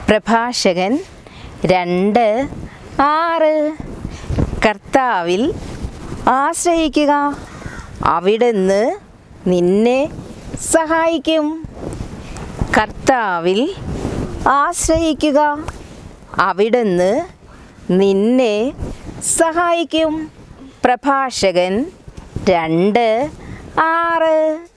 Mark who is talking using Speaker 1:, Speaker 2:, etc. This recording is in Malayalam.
Speaker 1: പ്രഭാഷകൻ രണ്ട് ആറ് കർത്താവിൽ ആശ്രയിക്കുക അവിടുന്ന് നിന്നെ സഹായിക്കും കർത്താവിൽ ആശ്രയിക്കുക അവിടുന്ന് നിന്നെ സഹായിക്കും പ്രഭാഷകൻ രണ്ട് ആറ്